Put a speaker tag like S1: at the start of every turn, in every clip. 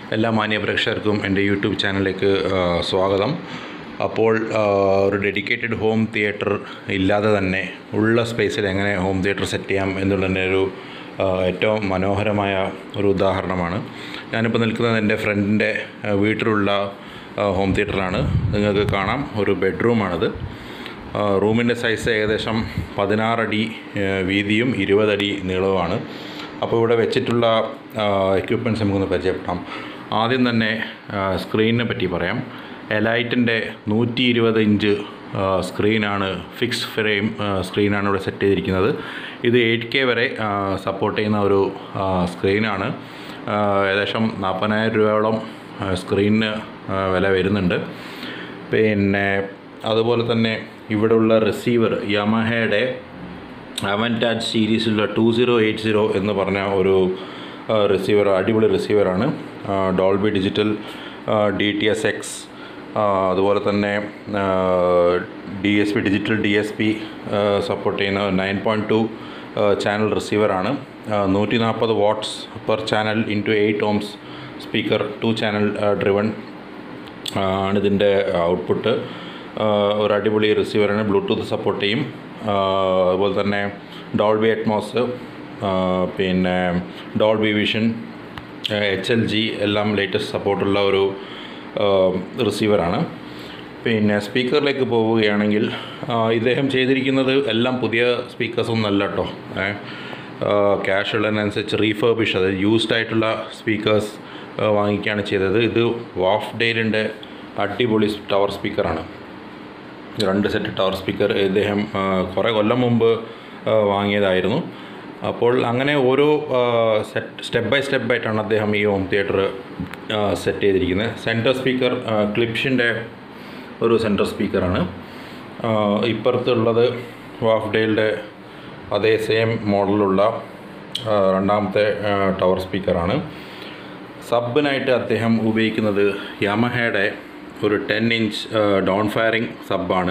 S1: എല്ലാ മാന്യ പ്രേക്ഷകർക്കും എൻ്റെ യൂട്യൂബ് ചാനലിലേക്ക് ആ, സ്വാഗതം അപ്പോൾ ആ, ഒരു ഡെഡിക്കേറ്റഡ് ഹോം തിയേറ്റർ ഇല്ലാതെ തന്നെ ഉള്ള സ്പേസിൽ എങ്ങനെ ഹോം തിയേറ്റർ സെറ്റ് ചെയ്യാം എന്നുള്ളതിൻ്റെ ഒരു ആ, ഏറ്റവും മനോഹരമായ ഒരു ഉദാഹരണമാണ് ഞാനിപ്പോൾ നിൽക്കുന്നത് എൻ്റെ ഫ്രണ്ടിൻ്റെ ആ, വീട്ടിലുള്ള ആ, ഹോം തിയേറ്ററാണ് നിങ്ങൾക്ക് കാണാം ഒരു ബെഡ്റൂമാണിത് ആ, റൂമിൻ്റെ സൈസ് ഏകദേശം പതിനാറടി വീതിയും ഇരുപതടി നീളവുമാണ് അപ്പോൾ ഇവിടെ വെച്ചിട്ടുള്ള എക്യുപ്മെൻറ്റ്സ് നമുക്കൊന്ന് പരിചയപ്പെടാം ആദ്യം തന്നെ ആ, സ്ക്രീനിനെ പറ്റി പറയാം എലൈറ്റിൻ്റെ നൂറ്റി ഇരുപത് ഇഞ്ച് ആ, സ്ക്രീനാണ് ഫിക്സ് ഫ്രെയിം ആ, സ്ക്രീനാണ് ഇവിടെ സെറ്റ് ചെയ്തിരിക്കുന്നത് ഇത് എയ്റ്റ് കെ വരെ ആ, സപ്പോർട്ട് ചെയ്യുന്ന ഒരു ആ, സ്ക്രീനാണ് ആ, ഏകദേശം നാൽപ്പതിനായിരം രൂപയോളം ആ, സ്ക്രീനിന് ആ, വില വരുന്നുണ്ട് പിന്നെ അതുപോലെ തന്നെ ഇവിടെയുള്ള റിസീവർ യമഹയുടെ അവൻറ്റാജ് സീരീസിലുള്ള ടു സീറോ എയ്റ്റ് സീറോ എന്ന് പറഞ്ഞ ഒരു റിസീവർ അടിപൊളി റിസീവറാണ് Dolby digital D T S X അതുപോലെ തന്നെ D S P digital D S P support ചെയ്യുന്ന നയൻ പോയിൻറ്റ് ടു ചാനൽ റിസീവറാണ് നൂറ്റി നാൽപ്പത് watts per channel in two eight ohms speaker two channel driven ആണ് ഇതിൻ്റെ ഔട്ട്പുട്ട് ഒരു അടിപൊളി റിസീവറാണ് ബ്ലൂടൂത്ത് സപ്പോർട്ട് ചെയ്യും ആ, അതുപോലെ തന്നെ ഡോൾബി അറ്റ്മോസ് പിന്നെ Dolby vision H L G എല്ലാം ലേറ്റസ്റ്റ് സപ്പോർട്ടുള്ള ഒരു റിസീവറാണ് പിന്നെ സ്പീക്കറിലേക്ക് പോവുകയാണെങ്കിൽ ആ, ഇദ്ദേഹം ചെയ്തിരിക്കുന്നത് എല്ലാം പുതിയ സ്പീക്കേഴ്സ് ഒന്നും അല്ല കേട്ടോ ക്യാഷ് ഉള്ളതിനനുസരിച്ച് റീഫർബിഷ് അതായത് യൂസ്ഡ് ആയിട്ടുള്ള സ്പീക്കേഴ്സ് വാങ്ങിക്കുകയാണ് ചെയ്തത് ഇത് വാഫ് ഡെയിലിൻ്റെ അടിപൊളി ടവർ സ്പീക്കറാണ് രണ്ട് സെറ്റ് ടവർ സ്പീക്കർ ഇദ്ദേഹം ആ, കുറേ കൊല്ലം മുമ്പ് ആ, വാങ്ങിയതായിരുന്നു അപ്പോൾ അങ്ങനെ ഓരോ സെറ്റ് സ്റ്റെപ്പ് ബൈ സ്റ്റെപ്പ് ആയിട്ടാണ് അദ്ദേഹം ഈ ഹോം തിയേറ്റർ സെറ്റ് ചെയ്തിരിക്കുന്നത് സെൻറ്റർ സ്പീക്കർ ക്ലിപ്ഷിൻ്റെ ഒരു സെൻറ്റർ സ്പീക്കറാണ് ആ, ഇപ്പുറത്തുള്ളത് വാഫ് ഡെയിലിൻ്റെ അതേ സെയിം മോഡലുള്ള ആ, രണ്ടാമത്തെ ആ, ടവർ സ്പീക്കറാണ് സബിനായിട്ട് അദ്ദേഹം ഉപയോഗിക്കുന്നത് യമഹയുടെ ഒരു ടെൻ ഇഞ്ച് ഡൗൺ ഫയറിംഗ് സബ്ബാണ്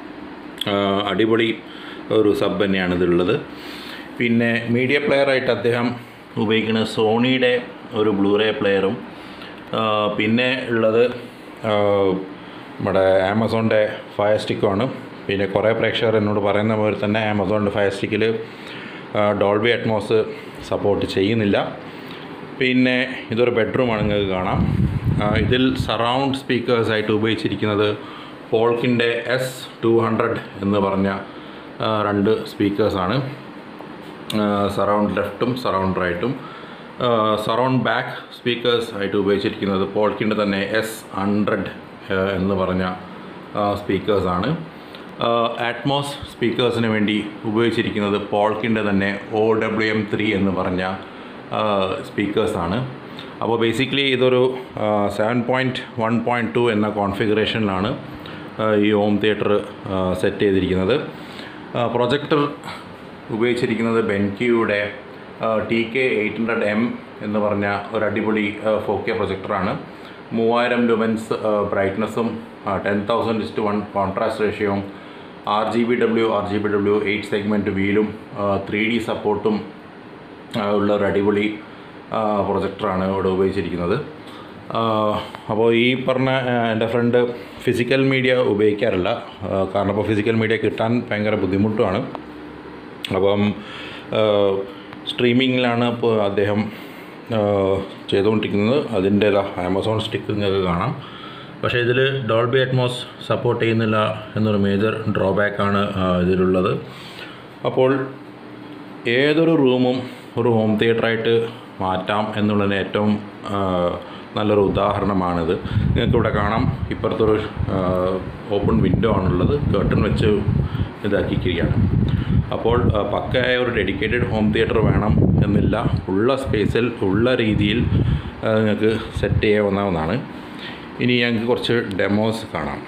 S1: അടിപൊളി ഒരു സബ് തന്നെയാണ് ഇതുള്ളത് പിന്നെ മീഡിയ പ്ലെയറായിട്ട് അദ്ദേഹം ഉപയോഗിക്കുന്നത് സോണിയുടെ ഒരു ബ്ലൂറേ പ്ലെയറും പിന്നെ ഉള്ളത് ആ, നമ്മുടെ ആമസോണിൻ്റെ ഫയർ സ്റ്റിക്കുമാണ് പിന്നെ കുറേ പ്രേക്ഷകർ എന്നോട് പറയുന്ന പോലെ തന്നെ ആമസോണിൻ്റെ ഫയർ സ്റ്റിക്കിൽ ഡോൾബി അറ്റ്മോസ് സപ്പോർട്ട് ചെയ്യുന്നില്ല പിന്നെ ഇതൊരു ബെഡ്റൂമാണ് നിങ്ങൾക്ക് കാണാം ആ, ഇതിൽ സറൗണ്ട് സ്പീക്കേഴ്സ് ആയിട്ട് ഉപയോഗിച്ചിരിക്കുന്നത് പോൾക്കിൻ്റെ എസ് ടു ഹൺഡ്രഡ് എന്ന് പറഞ്ഞ ആ, രണ്ട് സ്പീക്കേഴ്സാണ് സറൗണ്ട് ലെഫ്റ്റും സറൗണ്ട് റൈറ്റും സറൗണ്ട് ബാക്ക് സ്പീക്കേഴ്സ് ആയിട്ട് ഉപയോഗിച്ചിരിക്കുന്നത് പോൾക്കിൻ്റെ തന്നെ എസ് ഹൺഡ്രഡ് എന്ന് പറഞ്ഞ സ്പീക്കേഴ്സാണ് ആറ്റ്മോസ് സ്പീക്കേഴ്സിന് വേണ്ടി ഉപയോഗിച്ചിരിക്കുന്നത് പോൾക്കിൻ്റെ തന്നെ ഒ ഡബ്ല്യു എം ത്രീ എന്ന് പറഞ്ഞ സ്പീക്കേഴ്സാണ് അപ്പോൾ ബേസിക്കലി ഇതൊരു seven point one point two എന്ന കോൺഫിഗറേഷനിലാണ് ഈ ഹോം തിയേറ്റർ സെറ്റ് ചെയ്തിരിക്കുന്നത് പ്രൊജക്ടർ ഉപയോഗിച്ചിരിക്കുന്നത് ബെൻക്യൂയുടെ T K eight hundred M എന്ന് പറഞ്ഞ ഒരു അടിപൊളി ഫോർ കെ പ്രൊജക്ടറാണ് മൂവായിരം ലുമൻസ് ബ്രൈറ്റ്നസ്സും ten thousand is to one contrast റേഷ്യോയും R G B W R G B W eight segment വീലും ത്രീ ഡി സപ്പോർട്ടും ഉള്ള ഒരു അടിപൊളി പ്രൊജക്ടറാണ് ഇവിടെ ഉപയോഗിച്ചിരിക്കുന്നത് ആ, അപ്പോൾ ഈ പറഞ്ഞ ആ, എൻ്റെ ഫ്രണ്ട് ഫിസിക്കൽ മീഡിയ ഉപയോഗിക്കാറില്ല ആ, കാരണം ഇപ്പോൾ ഫിസിക്കൽ മീഡിയ കിട്ടാൻ ഭയങ്കര ബുദ്ധിമുട്ടുമാണ് അപ്പം സ്ട്രീമിങ്ങിലാണ് ഇപ്പോൾ അദ്ദേഹം ആ, ചെയ്തുകൊണ്ടിരിക്കുന്നത് അതിൻ്റെ ആമസോൺ സ്റ്റിക്ക് നിങ്ങൾക്ക് കാണാം പക്ഷേ ഇതിൽ ഡോൾബി അറ്റ്മോസ് സപ്പോർട്ട് ചെയ്യുന്നില്ല എന്നൊരു മേജർ ഡ്രോബാക്കാണ് ഇതിലുള്ളത് അപ്പോൾ ഏതൊരു റൂമും ഒരു ഹോം തിയേറ്ററായിട്ട് മാറ്റാം എന്നുള്ളതിന് ഏറ്റവും ആ, നല്ലൊരു ഉദാഹരണമാണിത് നിങ്ങൾക്കിവിടെ കാണാം ഇപ്പുറത്തൊരു ഓപ്പൺ വിൻഡോ ആണുള്ളത് കേട്ടൺ വെച്ച് ഇതാക്കിയിരിക്കുകയാണ് അപ്പോൾ ആ, പക്കയായ ഒരു ഡെഡിക്കേറ്റഡ് ഹോം തിയേറ്റർ വേണം എന്നില്ല ഉള്ള സ്പേസിൽ ഉള്ള രീതിയിൽ ആ, നിങ്ങൾക്ക് സെറ്റ് ചെയ്യാവുന്നതാണ് ഇനി ഞങ്ങൾക്ക് കുറച്ച് ഡെമോസ് കാണാം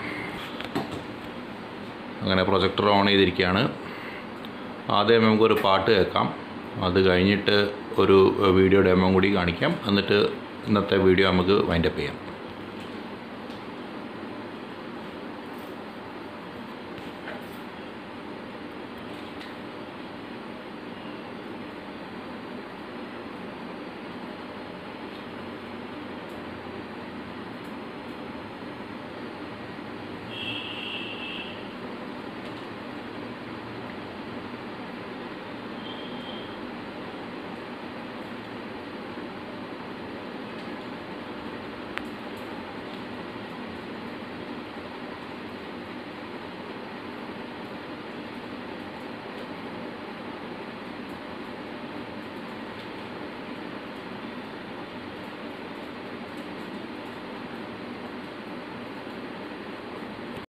S1: അങ്ങനെ പ്രൊജക്ടർ ഓൺ ചെയ്തിരിക്കുകയാണ് ആദ്യം നമുക്കൊരു പാട്ട് കേൾക്കാം അത് കഴിഞ്ഞിട്ട് ഒരു വീഡിയോ ഡെമോ കൂടി കാണിക്കാം എന്നിട്ട് ഇന്നത്തെ വീഡിയോ നമുക്ക് വൈൻഡപ്പ് ചെയ്യാം